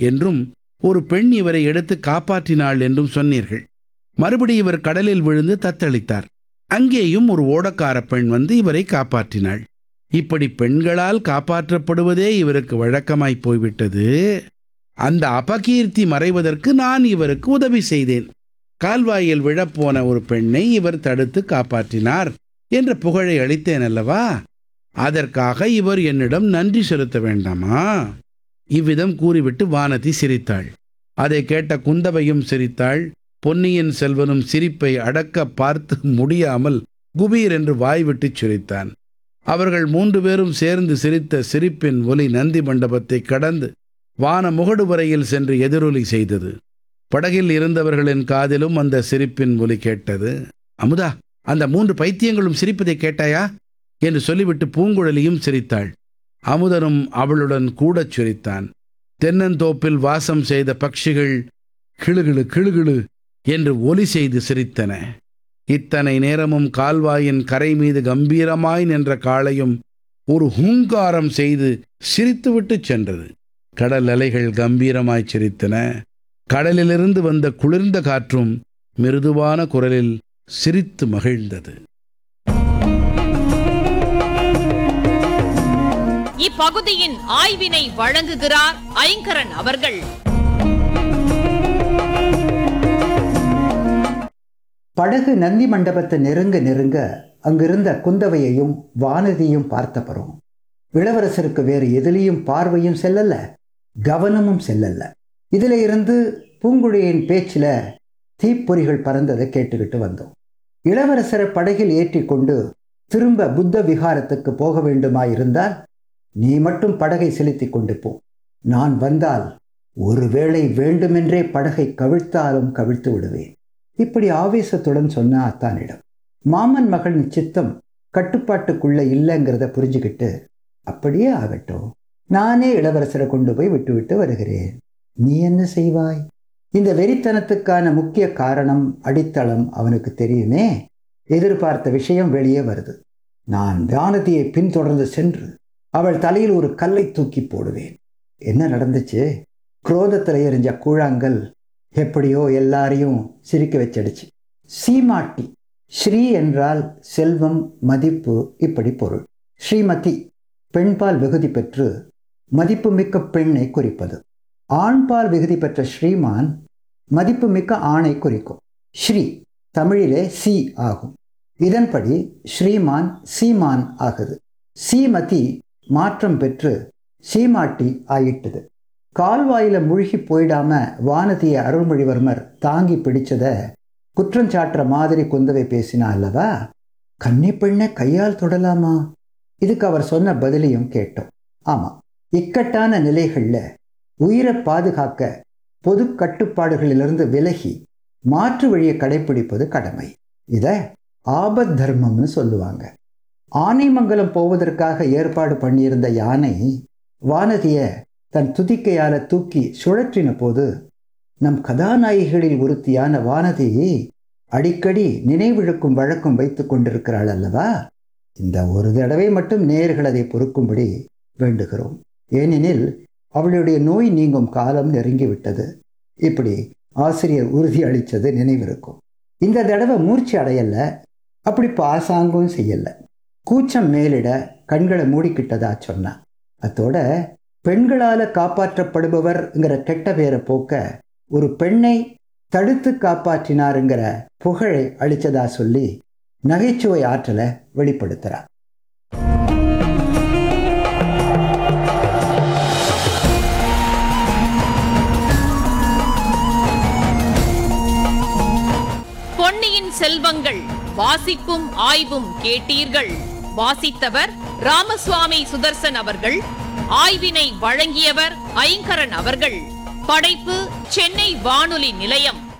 என்றும் ஒரு பெண் இவரை எடுத்து காப்பாற்றினாள் என்றும் சொன்னீர்கள் மறுபடி இவர் கடலில் விழுந்து தத்தளித்தார் அங்கேயும் ஒரு ஓடக்கார பெண் வந்து இவரை காப்பாற்றினாள் இப்படி பெண்களால் காப்பாற்றப்படுவதே இவருக்கு வழக்கமாய் போய்விட்டது அந்த அபகீர்த்தி மறைவதற்கு நான் இவருக்கு உதவி செய்தேன் கால்வாயில் விழப்போன ஒரு பெண்ணை இவர் தடுத்து காப்பாற்றினார் என்ற புகழை அளித்தேன் அல்லவா அதற்காக இவர் என்னிடம் நன்றி செலுத்த வேண்டாமா இவ்விதம் கூறிவிட்டு வானதி சிரித்தாள் அதை கேட்ட குந்தவையும் சிரித்தாள் பொன்னியின் செல்வனும் சிரிப்பை அடக்க பார்த்து முடியாமல் குபீர் என்று வாய்விட்டு சிரித்தான் அவர்கள் மூன்று பேரும் சேர்ந்து சிரித்த சிரிப்பின் ஒலி நந்தி மண்டபத்தை கடந்து வான முகடு வரையில் சென்று எதிரொலி செய்தது படகில் இருந்தவர்களின் காதிலும் அந்த சிரிப்பின் ஒலி கேட்டது அமுதா அந்த மூன்று பைத்தியங்களும் சிரிப்பதை கேட்டாயா என்று சொல்லிவிட்டு பூங்குழலியும் சிரித்தாள் அமுதனும் அவளுடன் கூடச் சிரித்தான் தென்னந்தோப்பில் வாசம் செய்த பட்சிகள் கிளுகிளு கிளுகிளு என்று ஒலி செய்து சிரித்தன இத்தனை நேரமும் கால்வாயின் கரை மீது கம்பீரமாய் நின்ற காளையும் ஒரு ஹூங்காரம் செய்து சிரித்துவிட்டு சென்றது கடல் அலைகள் கம்பீரமாய் சிரித்தன கடலிலிருந்து வந்த குளிர்ந்த காற்றும் மிருதுவான குரலில் சிரித்து மகிழ்ந்தது இப்பகுதியின் ஆய்வினை வழங்குகிறார் ஐங்கரன் அவர்கள் படகு நந்தி மண்டபத்தை நெருங்க நெருங்க அங்கிருந்த குந்தவையையும் வானதியும் பார்த்தப்பறம் இளவரசருக்கு வேறு எதிலையும் பார்வையும் செல்லல கவனமும் செல்லல இதுல இருந்து பூங்குழியின் பேச்சில் தீப்பொறிகள் பறந்ததை கேட்டுக்கிட்டு வந்தோம் இளவரசரை படகில் ஏற்றிக்கொண்டு திரும்ப புத்த விகாரத்துக்கு போக வேண்டுமாயிருந்தால் நீ மட்டும் படகை செலுத்திக் கொண்டு போ நான் வந்தால் ஒருவேளை வேண்டுமென்றே படகை கவிழ்த்தாலும் கவிழ்த்து விடுவேன் இப்படி ஆவேசத்துடன் சொன்ன அத்தானிடம் மாமன் மகளின் சித்தம் கட்டுப்பாட்டுக்குள்ள இல்லைங்கிறத புரிஞ்சுக்கிட்டு அப்படியே ஆகட்டும் நானே இளவரசரை கொண்டு போய் விட்டுவிட்டு வருகிறேன் நீ என்ன செய்வாய் இந்த வெறித்தனத்துக்கான முக்கிய காரணம் அடித்தளம் அவனுக்கு தெரியுமே எதிர்பார்த்த விஷயம் வெளியே வருது நான் வானதியை பின்தொடர்ந்து சென்று அவள் தலையில் ஒரு கல்லை தூக்கி போடுவேன் என்ன நடந்துச்சு குரோதத்தில் எரிஞ்ச கூழாங்கல் எப்படியோ எல்லாரையும் சிரிக்க வச்சிடுச்சு சீமாட்டி ஸ்ரீ என்றால் செல்வம் மதிப்பு இப்படி பொருள் ஸ்ரீமதி பெண்பால் விகுதி பெற்று மதிப்புமிக்க பெண்ணை குறிப்பது ஆண்பால் விகுதி பெற்ற ஸ்ரீமான் மதிப்புமிக்க ஆணை குறிக்கும் ஸ்ரீ தமிழிலே சி ஆகும் இதன்படி ஸ்ரீமான் சீமான் ஆகுது சீமதி மாற்றம் பெற்று சீமாட்டி ஆயிட்டது கால்வாயில முழுகி போயிடாம வானதியை அருள்மொழிவர்மர் தாங்கி பிடிச்சத குற்றஞ்சாட்டுற மாதிரி குந்தவை பேசினா அல்லவா கன்னி பெண்ணை கையால் தொடலாமா இதுக்கு அவர் சொன்ன பதிலையும் கேட்டோம் ஆமா இக்கட்டான நிலைகள்ல உயிரை பாதுகாக்க பொது கட்டுப்பாடுகளிலிருந்து விலகி மாற்று வழியை கடைபிடிப்பது கடமை இத ஆபத் தர்மம்னு சொல்லுவாங்க ஆனைமங்கலம் போவதற்காக ஏற்பாடு பண்ணியிருந்த யானை வானதிய தன் துதிக்கையால தூக்கி சுழற்றின போது நம் கதாநாயகிகளில் ஒருத்தியான வானதியை அடிக்கடி நினைவிழுக்கும் வழக்கம் வைத்துக் கொண்டிருக்கிறாள் அல்லவா இந்த ஒரு தடவை மட்டும் நேயர்கள் அதை பொறுக்கும்படி வேண்டுகிறோம் ஏனெனில் அவளுடைய நோய் நீங்கும் காலம் நெருங்கிவிட்டது இப்படி ஆசிரியர் உறுதி அளித்தது நினைவிருக்கும் இந்த தடவை மூர்ச்சி அடையல அப்படி பாசாங்கும் செய்யல கூச்சம் மேலிட கண்களை மூடிக்கிட்டதா சொன்னா அத்தோட பெண்களால காப்பாற்றப்படுபவர்ங்கிற கெட்ட பேரை போக்க ஒரு பெண்ணை தடுத்து காப்பாற்றினாருங்கிற புகழை அளிச்சதா சொல்லி நகைச்சுவை ஆற்றலை வெளிப்படுத்துறார் பொன்னியின் செல்வங்கள் வாசிப்பும் ஆய்வும் கேட்டீர்கள் வாசித்தவர் ராமசுவாமி சுதர்சன் அவர்கள் ஆய்வினை வழங்கியவர் ஐங்கரன் அவர்கள் படைப்பு சென்னை வானொலி நிலையம்